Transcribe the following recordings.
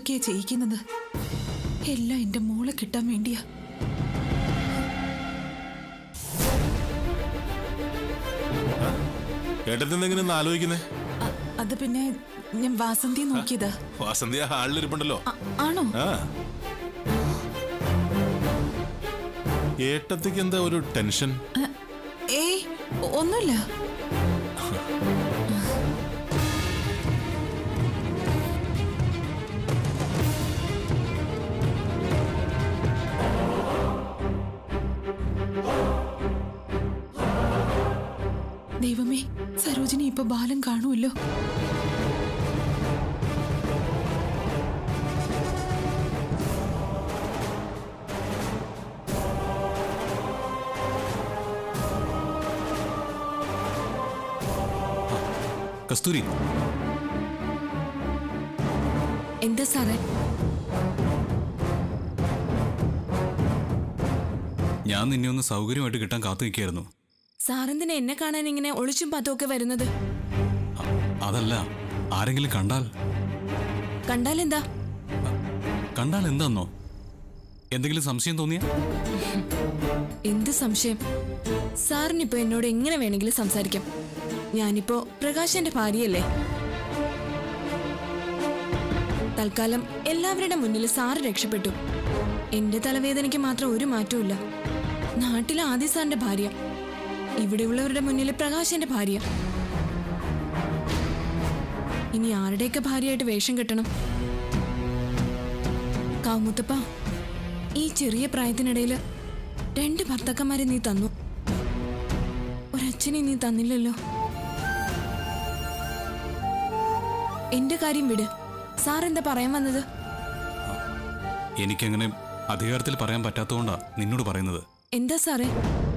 എന്തൊക്കെയാ ചെയ്യിക്കുന്നത് എല്ലാം എന്റെ മോളെ കിട്ടാൻ വേണ്ടിയാ ഏട്ടത്തിനെങ്ങനെ ഒന്ന് ആലോചിക്കുന്നേ അ- അത് പിന്നെ ഞാൻ വാസന്തി നോക്കിയതാ വാസന്തി ആ ഹാളിലിരിപ്പുണ്ടല്ലോ അ- ആണോ ആ ഏട്ടത്തിക്ക് എന്താ ഒരു ടെൻഷൻ അ, ഏയ് ഒ- ഒന്നുമില്ല ദൈവമേ സരോജിനി ഇപ്പൊ ബാലം കാണുമല്ലോ കസ്തൂരി എന്താ സാറേ ഞാൻ നിന്നെ ഒന്ന് സൗകര്യമായിട്ട് കിട്ടാൻ കാത്തു നിൽക്കുകയായിരുന്നു സാറെന്തിനാ എന്നെ കാണാൻ ഇങ്ങനെ ഒളിച്ചും പത്തുമൊക്കെ വരുന്നത് അതല്ല ആരെങ്കിലും കണ്ടാൽ കണ്ടാലെന്താ കണ്ടാൽ എന്താന്നോ എന്തെങ്കിലും സംശയം തോന്നിയ എന്ത് സംശയം സാറിനിപ്പോ എന്നോട് എങ്ങനെ വേണമെങ്കിലും സംസാരിക്കാം ഞാനിപ്പോ പ്രകാശന്റെ ഭാര്യയല്ലേ തൽക്കാലം എല്ലാവരുടെ മുന്നിൽ സാറ് രക്ഷപ്പെട്ടു എന്റെ തലവേദനയ്ക്ക് മാത്രം ഒരു മാറ്റവും നാട്ടിലെ ആദി സാറിന്റെ ഭാര്യ ഇവിടെയുള്ളവരുടെ മുന്നിൽ പ്രകാശന്റെ ഭാര്യ ഇനി ആരുടെയൊക്കെ ഭാര്യയായിട്ട് വേഷം കെട്ടണം കാമുത്തപ്പ ഈ ചെറിയ പ്രായത്തിനിടയില് രണ്ട് ഭർത്താക്കന്മാരെ നീ തന്നു ഒരച്ഛനെ നീ തന്നില്ലല്ലോ എന്റെ കാര്യം വിട് സാർ എന്താ പറയാൻ വന്നത് എനിക്കങ്ങനെ അധികാരത്തിൽ പറയാൻ പറ്റാത്തതുകൊണ്ടാ നിന്നോട് പറയുന്നത് എന്താ സാറേ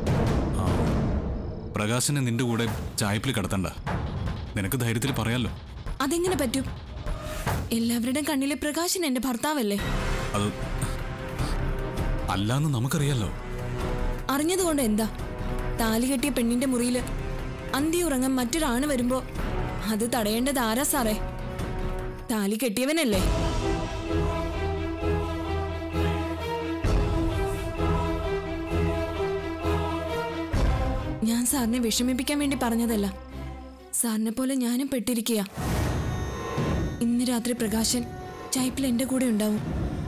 പ്രകാശനെ നിന്റെ കൂടെ ചായപ്പിൽ കടത്തണ്ട നിനക്ക് ധൈര്യത്തിൽ പറയാലോ അതെങ്ങനെ പറ്റും എല്ലാവരുടെയും കണ്ണിലെ പ്രകാശൻ എന്റെ ഭർത്താവല്ലേ അത് അല്ലാന്ന് നമുക്കറിയാലോ അറിഞ്ഞതുകൊണ്ട് എന്താ താലി കെട്ടിയ പെണ്ണിന്റെ മുറിയില് അന്തി ഉറങ്ങാൻ മറ്റൊരാണ് വരുമ്പോ അത് തടയേണ്ടത് ആരാ സാറേ താലി കെട്ടിയവനല്ലേ ഞാൻ സാറിനെ വിഷമിപ്പിക്കാൻ വേണ്ടി പറഞ്ഞതല്ല സാറിനെ പോലെ ഞാനും പെട്ടിരിക്കുക ഇന്ന് രാത്രി പ്രകാശൻ ചൈപ്പിൽ എന്റെ കൂടെ ഉണ്ടാവും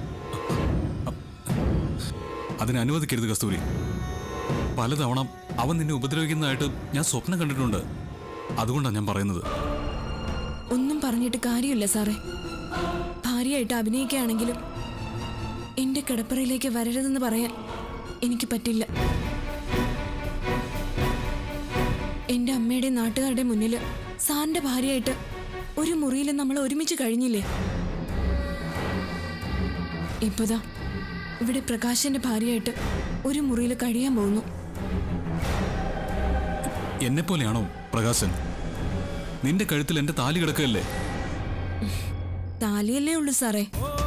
അതിനെ അനുവദിക്കരുത് കസ്തൂരി പലതവണ അവൻ നിന്നെ ഉപദ്രവിക്കുന്നതായിട്ട് ഞാൻ സ്വപ്നം കണ്ടിട്ടുണ്ട് അതുകൊണ്ടാണ് ഞാൻ പറയുന്നത് ഒന്നും പറഞ്ഞിട്ട് കാര്യമില്ല സാറേ ഭാര്യയായിട്ട് അഭിനയിക്കുകയാണെങ്കിലും എന്റെ കിടപ്പറയിലേക്ക് വരരുതെന്ന് പറയാൻ എനിക്ക് പറ്റില്ല എന്റെ അമ്മയുടെ നാട്ടുകാരുടെ മുന്നിൽ സാറിന്റെ ഭാര്യയായിട്ട് ഒരു മുറിയിൽ നമ്മൾ ഒരുമിച്ച് കഴിഞ്ഞില്ലേ ഇപ്പതാ ഇവിടെ പ്രകാശന്റെ ഭാര്യയായിട്ട് ഒരു മുറിയിൽ കഴിയാൻ പോകുന്നു എന്നെ പോലെയാണോ പ്രകാശൻ നിന്റെ കഴുത്തിൽ എന്റെ താലി കിടക്കുകയല്ലേ താലിയല്ലേ ഉള്ളൂ സാറേ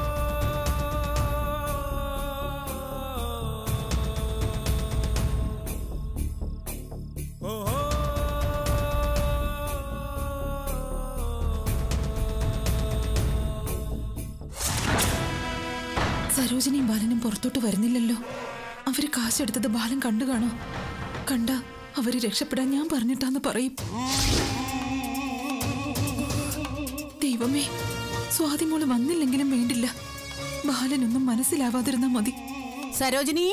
സരോജിനിയും ബാലനും പുറത്തോട്ട് വരുന്നില്ലല്ലോ അവര് കാശെടുത്തത് ബാലൻ കണ്ടു കാണോ കണ്ട അവര് രക്ഷപ്പെടാൻ ഞാൻ പറഞ്ഞിട്ടാന്ന് പറയും ദൈവമേ സ്വാതി മോള് വന്നില്ലെങ്കിലും വേണ്ടില്ല ബാലനൊന്നും മനസ്സിലാവാതിരുന്നാ മതി സരോജിനി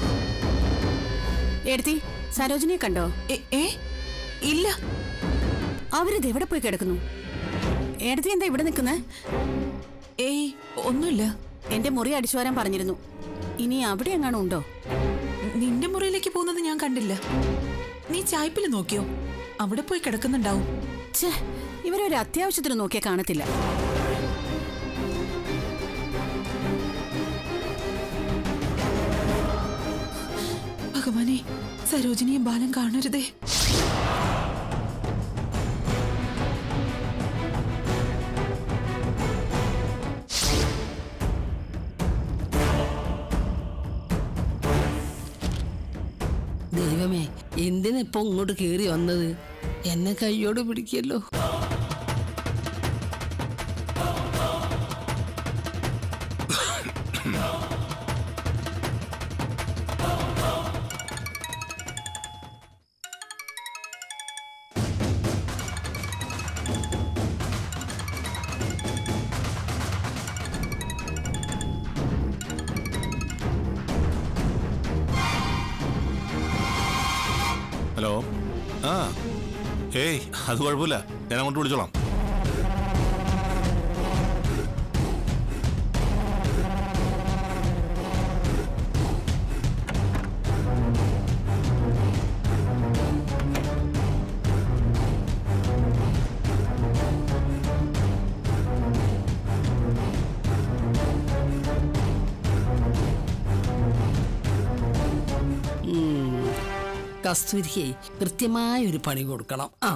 എടുത്തി സരോജിനിയെ കണ്ടോ എ- ഏ ഇല്ല അവരിത് എവിടെ പോയി കിടക്കുന്നു എടുത്തി എന്താ ഇവിടെ നിൽക്കുന്നേ ഏയ് ഒന്നുമില്ല എന്റെ മുറി അടിച്ചു വരാൻ പറഞ്ഞിരുന്നു ഇനി അവിടെ എങ്ങാനും ഉണ്ടോ നിന്റെ മുറിയിലേക്ക് പോകുന്നത് ഞാൻ കണ്ടില്ല നീ ചായ്പിൽ നോക്കിയോ അവിടെ പോയി കിടക്കുന്നുണ്ടാവും ഛേ ഇവരൊരു അത്യാവശ്യത്തിന് നോക്കിയാൽ കാണത്തില്ല ഭഗവാനെ സരോജിനിയെ ബാലൻ കാണരുതേ ദൈവമേ എന്തിനിപ്പോ ഇങ്ങോട്ട് കേറി വന്നത് എന്നെ കയ്യോട് പിടിക്കല്ലോ ഏയ് അത് കുഴപ്പമില്ല ഞാൻ അങ്ങോട്ട് വിളിച്ചോളാം കസ്തൂരിക്ക് കൃത്യമായ ഒരു പണി കൊടുക്കണം ആ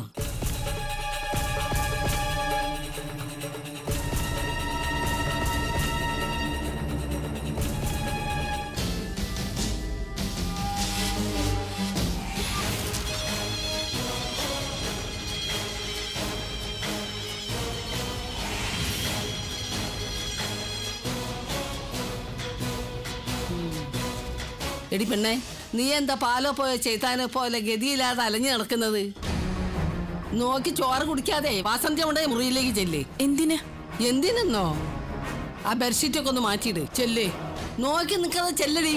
എടി പെണ്ണെ നീ എന്താ പാലോ പോയ ചെയ്താനോ പോലെ ഗതിയില്ലാതെ അലഞ്ഞു നടക്കുന്നത് നോക്കി ചോറ് കുടിക്കാതെ വാസന്തി കൊണ്ടേ മുറിയിലേക്ക് ചെല്ലേ എന്തിന് എന്തിനെന്നോ ആ ബെഡ്ഷീറ്റ് ഒക്കെ ഒന്ന് മാറ്റിയിട് ചെല്ലേ നോക്കി നിൽക്കാതെ ചെല്ലടി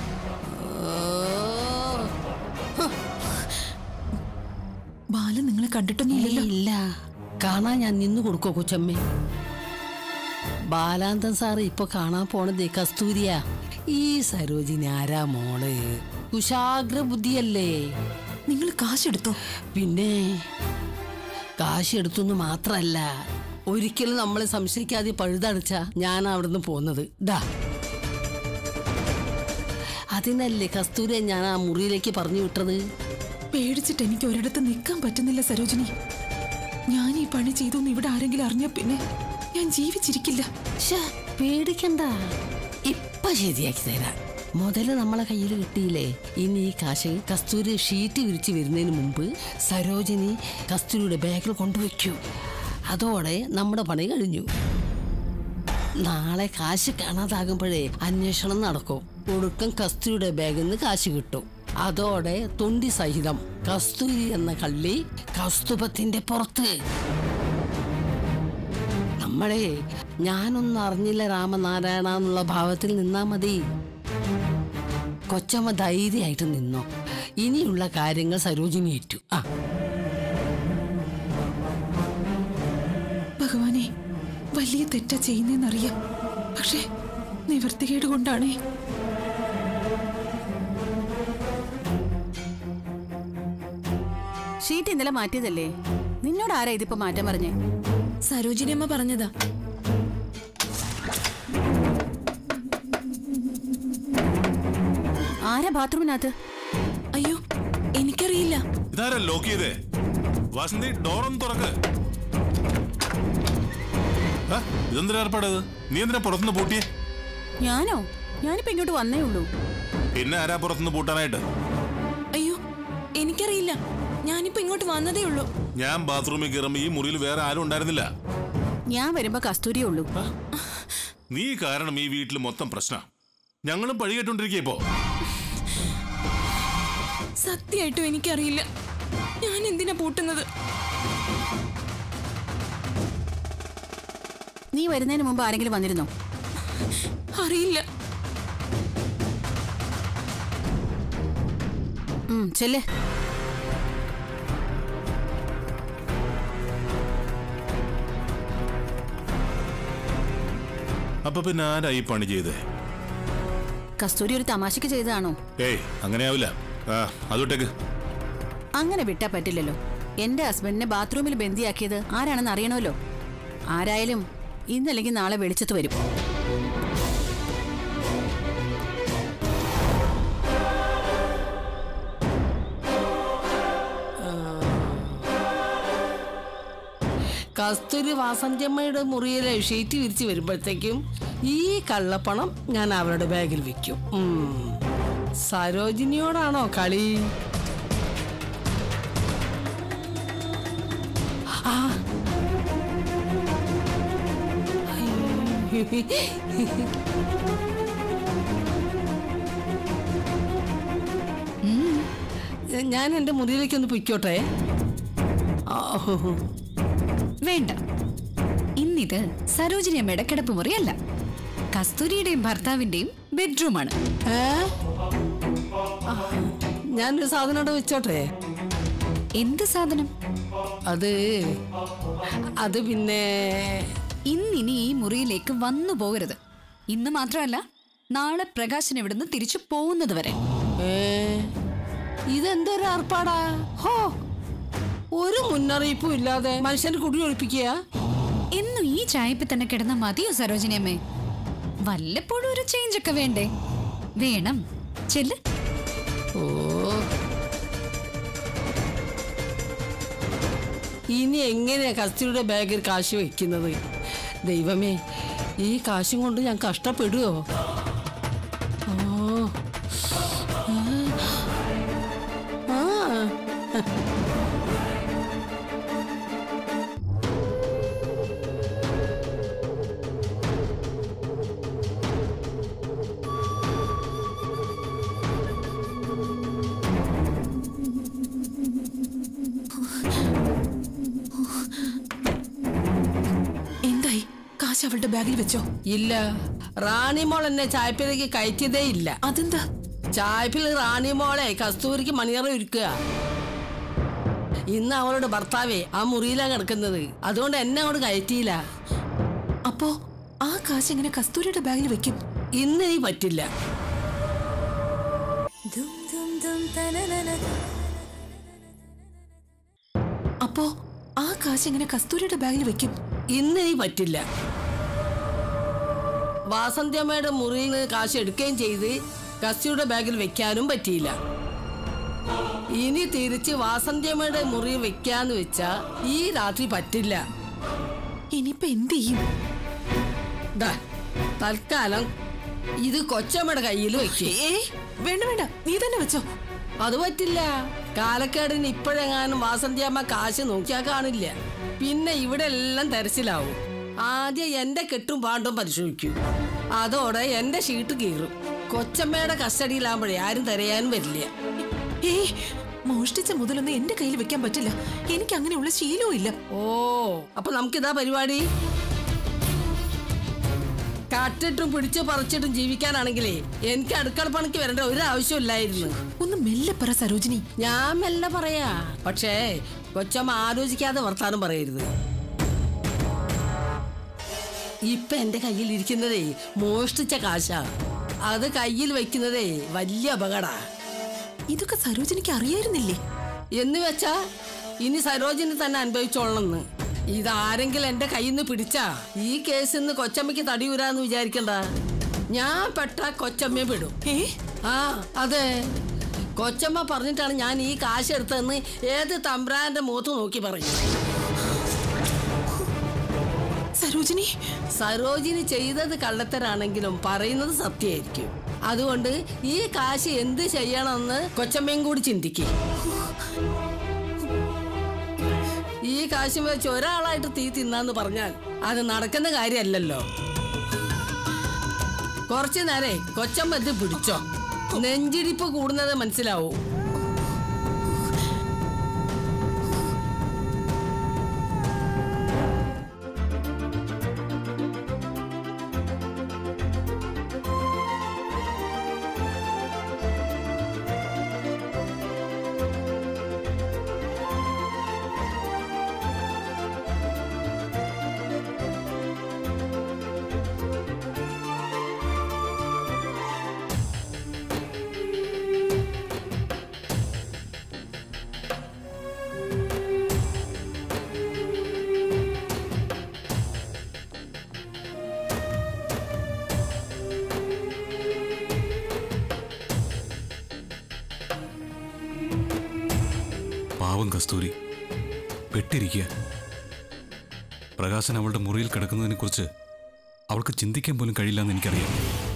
ബാലൻ നിങ്ങളെ കണ്ടിട്ടൊന്നും ഇല്ലല്ലോ ഇല്ല കാണാൻ ഞാൻ നിന്ന് കൊടുക്കോ കൊച്ചമ്മേ ബാലാന്തൻ സാറ് ഇപ്പൊ കാണാൻ പോണത് കസ്തൂരിയ ഈ സരോജിനി ആരാ മോള് കുശാഗ്ര ബുദ്ധിയല്ലേ നിങ്ങൾ കാശെടുത്തോ പിന്നെ കാശ് എടുത്തൊന്ന് മാത്രല്ല ഒരിക്കലും നമ്മളെ സംശയിക്കാതെ പഴുതടച്ച ഞാൻ അവിടുന്ന് പോന്നത് ഡാ അതിനല്ലേ കസ്തൂരിയെ ഞാൻ ആ മുറിയിലേക്ക് പറഞ്ഞു വിട്ടത് പേടിച്ചിട്ട് എനിക്ക് ഒരിടത്ത് നിൽക്കാൻ പറ്റുന്നില്ല സരോജിനി ഞാൻ ഈ പണി ചെയ്തു എന്ന് ഇവിടെ ആരെങ്കിലും അറിഞ്ഞ പിന്നെ ഞാൻ ജീവിച്ചിരിക്കില്ല ശ്ശേ, പേടിക്കണ്ട ഇപ്പൊ ശരിയാക്കി തരാം മുതല് നമ്മളെ കയ്യിൽ കിട്ടിയില്ലേ ഇനി ഈ കാശ് കസ്തൂരി ഷീറ്റ് വിരിച്ച് വരുന്നതിന് മുമ്പ് സരോജിനി കസ്തൂരിയുടെ ബാഗിൽ കൊണ്ടുവയ്ക്കൂ അതോടെ നമ്മുടെ പണി കഴിഞ്ഞു നാളെ കാശ് കാണാതാകുമ്പോഴേ അന്വേഷണം നടക്കും ഒടുക്കം കസ്തൂരിയുടെ ബാഗിൽ നിന്ന് കാശ് കിട്ടും അതോടെ തൊണ്ടി സഹിതം കസ്തൂരി എന്ന കള്ളി കസ്തുഭത്തിന്റെ പുറത്ത് നമ്മളെ ഞാനൊന്നും അറിഞ്ഞില്ല രാമനാരായണ എന്നുള്ള ഭാവത്തിൽ നിന്നാ മതി കൊച്ചമ്മ ധൈര്യമായിട്ട് നിന്നോ ഇനിയുള്ള കാര്യങ്ങൾ സരോജിനി ഏറ്റു ആ ഭഗവാനെ വലിയ തെറ്റാ ചെയ്യുന്നതെന്നറിയാം പക്ഷേ നിവർത്തികേട് കൊണ്ടാണേ ഷീറ്റ് ഇന്നലെ മാറ്റിയതല്ലേ നിന്നോട് ആരാ ഇതിപ്പോ മാറ്റാൻ പറഞ്ഞേ സരോജിനി അമ്മ പറഞ്ഞതാ ആരാ ബാത്റൂമിനകത്ത് അയ്യോ എനിക്കറിയില്ല ഇതാരാ ലോക്ക് ചെയ്തേ വാസന്തി ഡോറൊന്ന് തുറക്ക് ആ, ഇതെന്തിനാ ഏർപ്പാടത് നീ എന്തിനാ പുറത്തുനിന്ന് പൂട്ടിയേ ഞാനോ ഞാനിപ്പോ ഇങ്ങോട്ട് വന്നേ ഉള്ളൂ പിന്നെ ആരാ പുറത്തുനിന്ന് പൂട്ടാനായിട്ട് അയ്യോ എനിക്കറിയില്ല ഞാനിപ്പോ ഇങ്ങോട്ട് വന്നതേ ഉള്ളൂ ഞാൻ ബാത്റൂമിൽ കയറുമ്പോ ഈ മുറിയിൽ വേറെ ആരും ഉണ്ടായിരുന്നില്ല ഞാൻ വരുമ്പോ കസ്തൂരിയേ ഉള്ളൂ നീ കാരണം ഈ വീട്ടിൽ മൊത്തം പ്രശ്ന ഞങ്ങളും പഴി കേട്ടോണ്ടിരിക്കേ ഇപ്പോ സത്യമായിട്ടും എനിക്കറിയില്ല ഞാൻ എന്തിനാ പൂട്ടുന്നത് നീ വരുന്നതിന് മുമ്പ് ആരെങ്കിലും വന്നിരുന്നോ അറിയില്ല ഉം ചെല്ലേ അപ്പൊ പിന്നെ ആരാ ഈ പണി ചെയ്തേ കസ്തൂരി ഒരു തമാശക്ക് ചെയ്തതാണോ ഏയ് അങ്ങനെയാവില്ല ആ അതോട്ടേക്ക് അങ്ങനെ വിട്ടാ പറ്റില്ലല്ലോ എന്റെ ഹസ്ബൻഡിനെ ബാത്റൂമിൽ ബന്ദിയാക്കിയത് ആരാണെന്ന് അറിയണമല്ലോ ആരായാലും ഇന്നല്ലെങ്കിൽ നാളെ വെളിച്ചത്ത് വരും കസ്തൂരി വാസന്തിയമ്മയുടെ മുറിയിലെ ഷീറ്റ് വിരിച്ച് വരുമ്പോഴത്തേക്കും ഈ കള്ളപ്പണം ഞാൻ അവരുടെ ബാഗിൽ വെക്കും ഉം. സരോജിനിയോടാണോ കളി ആ. ഉം. ഞാൻ എൻ്റെ മുറിയിലേക്ക് ഒന്ന് പൊയ്ക്കോട്ടെ ആ, ഹോ, ഹോ. വേണ്ട ഇന്നിത് സരോജിനി അമ്മയുടെ കിടപ്പുമുറിയല്ല കസ്തൂരിയുടെയും ഭർത്താവിന്റെയും ബെഡ്റൂമാണ് ഏ? ആ, ഞാനൊരു സാധനം അവിടെ വെച്ചോട്ടെ എന്ത് സാധനം അത് അത് പിന്നെ ഇന്നിനി ഈ മുറിയിലേക്ക് വന്നു പോകരുത് ഇന്ന് മാത്രമല്ല നാളെ പ്രകാശൻ ഇവിടുന്ന് തിരിച്ചു പോകുന്നത് വരെ ഏ, ഇതെന്തൊരു ഏർപ്പാടാ ഹോ ഒരു മുന്നറിയിപ്പും ഇല്ലാതെ മനുഷ്യനെ കുടി ഒഴിപ്പിക്കുക എന്നും ഈ ചായപ്പിൽ തന്നെ കിടന്ന മതിയോ സരോജിനി അമ്മേ വല്ലപ്പോഴും ഒരു ചേഞ്ച് ഒക്കെ വേണ്ടേ വേണം ചെല്ല് ഓ ഇനി എങ്ങനെയാ കസ്തിയുടെ ബാഗിൽ കാശ് വെക്കുന്നത് ദൈവമേ ഈ കാശും കൊണ്ട് ഞാൻ കഷ്ടപ്പെടുവോ ഓ ആ എന്തായി കാശ് അവളുടെ ബാഗിൽ വെച്ചോ ഇല്ല റാണിമോൾ എന്നെ ചായപ്പിലേക്ക് കയറ്റിയതേ ഇല്ല അതെന്താ ചായപ്പിൽ റാണിമോളെ കസ്തൂരിക്ക് മണിയറ ഒരുക്കുക ഇന്ന് അവളുടെ ഭർത്താവേ ആ മുറിയിലാണ് കിടക്കുന്നത് അതുകൊണ്ട് എന്നെ അങ്ങോട്ട് കയറ്റിയില്ല അപ്പോ ആ കാശ് എങ്ങനെ കസ്തൂരിയുടെ ബാഗിൽ വെക്കും ഇന്ന് നീ പറ്റില്ല അപ്പോ ആ കാശ് എങ്ങനെ കസ്തൂരിയുടെ ബാഗിൽ വെക്കും ഇന്ന് നീ പറ്റില്ല വാസന്ത്യമ്മയുടെ മുറിയിൽ നിന്ന് കാശ് എടുക്കുകയും ചെയ്ത് കസ്തിയുടെ ബാഗിൽ വെക്കാനും പറ്റിയില്ല ഇനി തിരിച്ച് വാസന്ത്യമ്മയുടെ മുറിയിൽ വെക്കാന്ന് വെച്ചാ ഈ രാത്രി പറ്റില്ല ഇനിയിപ്പോ എന്ത് ചെയ്യും ദാ, തൽക്കാലം ഇത് കൊച്ചമ്മയുടെ കയ്യിൽ വെക്കേ ഏ വേണ്ട വേണ്ട നീ തന്നെ വെച്ചോ അത് പറ്റില്ല കാലക്കേടിന് ഇപ്പോഴെങ്ങാനും വാസന്തിയമ്മ കാശ് നോക്കിയാ കാണില്ല പിന്നെ ഇവിടെ എല്ലാം തെരച്ചിലാവും ആദ്യം എന്റെ കെട്ടും പാണ്ടും പരിശോധിക്കും അതോടെ എന്റെ ഷീട്ട് കീറും കൊച്ചമ്മയുടെ കസ്റ്റഡിയിലാകുമ്പോഴേ ആരും തിരയാനും വരില്ല ഏ മോഷ്ടിച്ച മുതലൊന്നും എന്റെ കയ്യിൽ വെക്കാൻ പറ്റില്ല എനിക്ക് അങ്ങനെയുള്ള ശീലവും ഇല്ല ഓ അപ്പൊ നമുക്കിതാ പരിപാടി കട്ടിട്ടും പിടിച്ചു പറിച്ചിട്ടും ജീവിക്കാനാണെങ്കിലേ എനിക്ക് അടുക്കള പണിക്ക് വരേണ്ട ഒരു ആവശ്യമില്ലായിരുന്നു ഒന്ന് മെല്ലെ പറ സരോജിനി ഞാൻ മെല്ലെ പറയാ പക്ഷേ കൊച്ചമ്മ ആലോചിക്കാതെ വർത്താനം പറയരുത് ഇപ്പൊ എന്റെ കയ്യിൽ ഇരിക്കുന്നതേ മോഷ്ടിച്ച കാശാ അത് കയ്യിൽ വെക്കുന്നതേ വലിയ അപകടാ ഇതൊക്കെ സരോജിനിക്ക് അറിയായിരുന്നില്ലേ എന്ന് വെച്ചാ ഇനി സരോജിനി തന്നെ അനുഭവിച്ചോളണമെന്ന് ഇതാരെങ്കിലും എന്റെ കയ്യിൽ നിന്ന് പിടിച്ചാ ഈ കേസിൽ നിന്ന് കൊച്ചമ്മയ്ക്ക് തടിയൂരാന്ന് വിചാരിക്കണ്ട ഞാൻ പെട്ട കൊച്ചമ്മയെ പെടും ഏ ആ അതെ കൊച്ചമ്മ പറഞ്ഞിട്ടാണ് ഞാൻ ഈ കാശ് എടുത്തതെന്ന് ഏത് തമ്പ്രാന്റെ മുഖത്ത് നോക്കി പറയും സരോജിനി സരോജിനി ചെയ്തത് കള്ളത്തരാണെങ്കിലും പറയുന്നത് സത്യമായിരിക്കും അതുകൊണ്ട് ഈ കാശ് എന്ത് ചെയ്യണമെന്ന് കൊച്ചമ്മയും കൂടി ചിന്തിക്കും ഈ കാശ് വെച്ച് ഒരാളായിട്ട് തീ തിന്നാന്ന് പറഞ്ഞാൽ അത് നടക്കുന്ന കാര്യമല്ലല്ലോ കുറച്ചു നേരെ കൊച്ചമ്മ ഇത് പിടിച്ചോ നെഞ്ചിടിപ്പ് കൂടുന്നത് മനസ്സിലാവും പാവം കസ്തൂരി പെട്ടിരിക്കുക പ്രകാശൻ അവളുടെ മുറിയിൽ കിടക്കുന്നതിനെ കുറിച്ച് അവൾക്ക് ചിന്തിക്കാൻ പോലും കഴിയില്ലെന്ന് എനിക്കറിയാം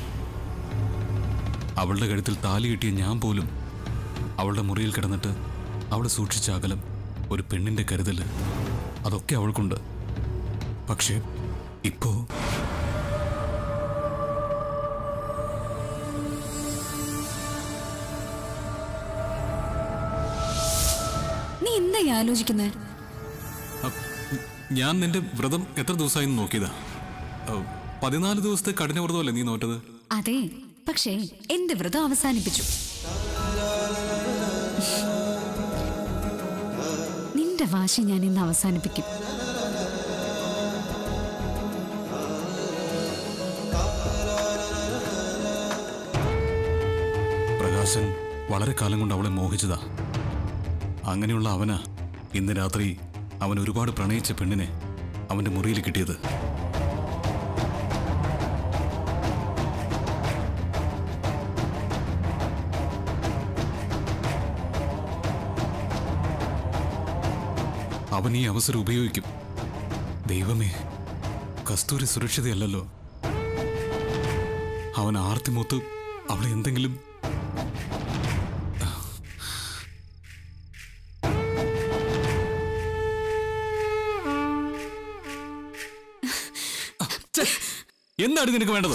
അവളുടെ കഴുത്തിൽ താലി കിട്ടിയ ഞാൻ പോലും അവളുടെ മുറിയിൽ കിടന്നിട്ട് അവൾ സൂക്ഷിച്ച അകലം ഒരു പെണ്ണിന്റെ കരുതല് അതൊക്കെ അവൾക്കുണ്ട് പക്ഷേ ഇപ്പോ നീ എന്തായി ആലോചിക്കുന്നത് അ- ഞാൻ നിന്റെ വ്രതം എത്ര ദിവസമായി എന്ന് നോക്കിയതാ അ, പതിനാല് ദിവസത്തെ കഠിന വ്രതമല്ലേ നീ നോറ്റത് അതെ പക്ഷേ എന്റെ വ്രതം അവസാനിപ്പിച്ചു നിന്റെ എന്റെ വാശി ഞാൻ ഇന്ന് അവസാനിപ്പിക്കും പ്രകാശൻ വളരെ കാലം കൊണ്ട് അവളെ മോഹിച്ചതാ അങ്ങനെയുള്ള അവനാ ഇന്ന് രാത്രി അവൻ ഒരുപാട് പ്രണയിച്ച പെണ്ണിനെ അവന്റെ മുറിയിൽ കിട്ടിയത് അവൻ ഈ അവസരം ഉപയോഗിക്കും ദൈവമേ കസ്തൂരി സുരക്ഷിതയല്ലല്ലോ അവൻ ആർത്തിമൊത്ത് അവളെ എന്തെങ്കിലും ഛെ, എന്താണ് നിനക്ക് വേണ്ടത്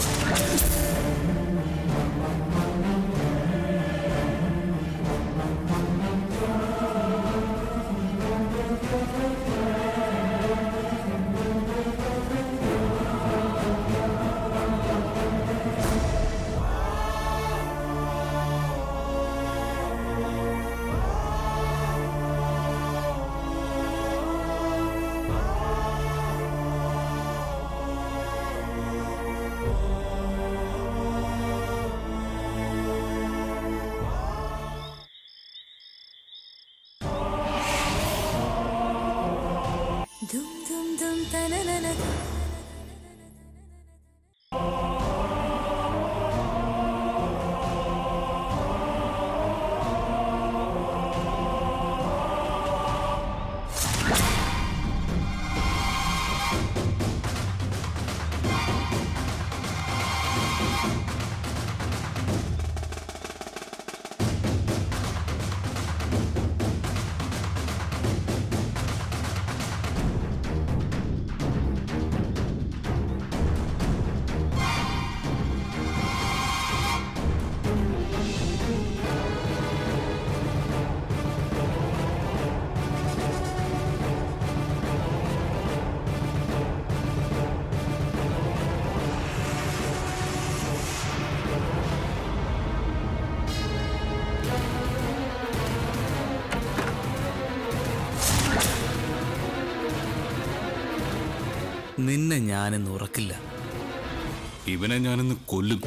നിന്നെ ഞാനിന്ന് ഉറക്കില്ല ഇവനെ ഞാനിന്ന് കൊല്ലും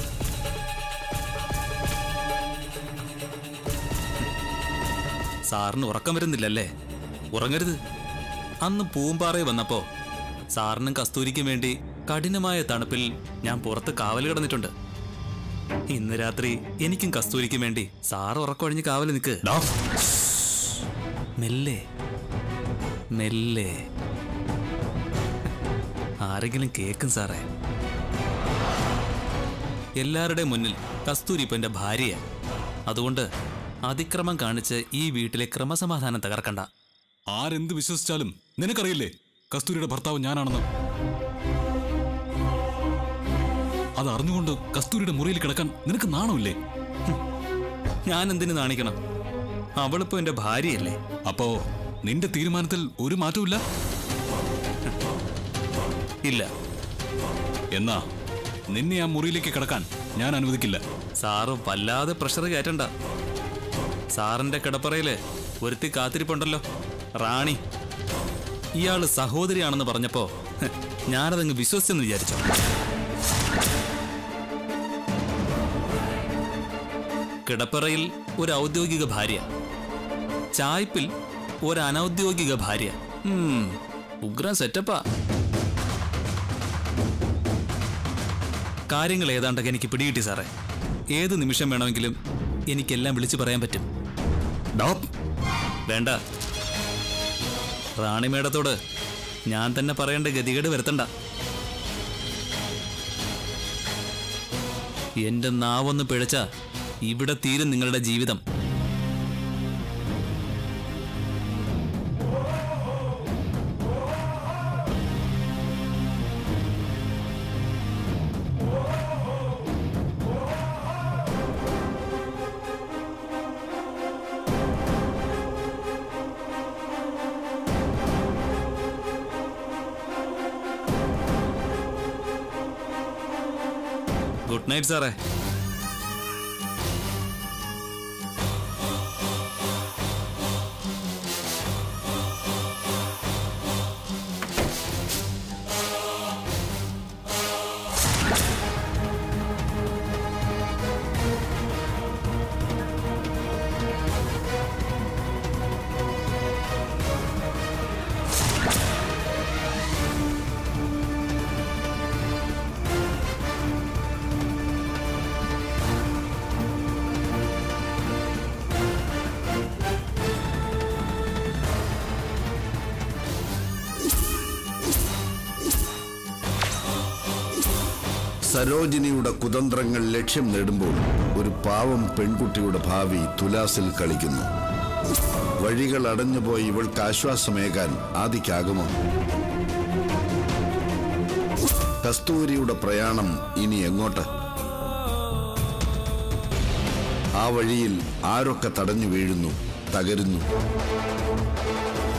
സാറിന് ഉറക്കം വരുന്നില്ലല്ലേ ഉറങ്ങരുത് അന്ന് പൂമ്പാറയിൽ വന്നപ്പോ സാറിനും കസ്തൂരിക്കും വേണ്ടി കഠിനമായ തണുപ്പിൽ ഞാൻ പുറത്ത് കാവൽ കിടന്നിട്ടുണ്ട് ഇന്ന് രാത്രി എനിക്കും കസ്തൂരിക്കും വേണ്ടി സാറ് ഉറക്കമൊഴിഞ്ഞ് കാവൽ നിൽക്ക് ഡാ, മെല്ലെ മെല്ലെ ആരെങ്കിലും കേക്കും സാറേ എല്ലാവരുടെയും മുന്നിൽ കസ്തൂരി ഇപ്പൊ എന്റെ ഭാര്യയാ അതുകൊണ്ട് അതിക്രമം കാണിച്ച് ഈ വീട്ടിലെ ക്രമസമാധാനം തകർക്കണ്ട ആരെന്ത് വിശ്വസിച്ചാലും നിനക്കറിയില്ലേ കസ്തൂരിയുടെ ഭർത്താവ് ഞാനാണെന്ന് അത് അറിഞ്ഞുകൊണ്ട് കസ്തൂരിയുടെ മുറിയിൽ കിടക്കാൻ നിനക്ക് നാണമില്ലേ ഞാൻ എന്തിനു നാണിക്കണം അവളിപ്പോ എന്റെ ഭാര്യയല്ലേ അപ്പോ നിന്റെ തീരുമാനത്തിൽ ഒരു മാറ്റവുമില്ല ഇല്ല എന്നാ നിന്നെ ആ മുറിയിലേക്ക് കിടക്കാൻ ഞാൻ അനുവദിക്കില്ല സാറ് വല്ലാതെ പ്രഷർ കയറ്റണ്ട സാറിന്റെ കിടപ്പറയില് ഒരുത്തി കാത്തിരിപ്പുണ്ടല്ലോ റാണി ഇയാള് സഹോദരിയാണെന്ന് പറഞ്ഞപ്പോ ഹ്, ഞാനതങ്ങ് വിശ്വസിച്ചെന്ന് വിചാരിച്ചോ കിടപ്പറയിൽ ഒരു ഔദ്യോഗിക ഭാര്യ ചായ്പിൽ ഒരു അനൗദ്യോഗിക ഭാര്യ ഉം, ഉഗ്രം സെറ്റപ്പാ കാര്യങ്ങൾ ഏതാണ്ടൊക്കെ എനിക്ക് പിടികിട്ടി സാറേ ഏത് നിമിഷം വേണമെങ്കിലും എനിക്കെല്ലാം വിളിച്ചു പറയാൻ പറ്റും ഡാ, വേണ്ട റാണി മേഡത്തോട് ഞാൻ തന്നെ പറയേണ്ട ഗതികേട് വരുത്തണ്ട എന്റെ നാവൊന്ന് പിഴച്ച ഇവിടെ തീരും നിങ്ങളുടെ ജീവിതം ഗുഡ് നൈറ്റ് സാറേ സരോജിനിയുടെ കുതന്ത്രങ്ങൾ ലക്ഷ്യം നേടുമ്പോൾ ഒരു പാവം പെൺകുട്ടിയുടെ ഭാവി തുലാസിൽ കളിക്കുന്നു വഴികൾ അടഞ്ഞുപോയി ഇവൾക്ക് ആശ്വാസമേകാൻ ആദിക്കാകുമോ കസ്തൂരിയുടെ പ്രയാണം ഇനി എങ്ങോട്ട് ആ വഴിയിൽ ആരൊക്കെ തടഞ്ഞു വീഴുന്നു തകരുന്നു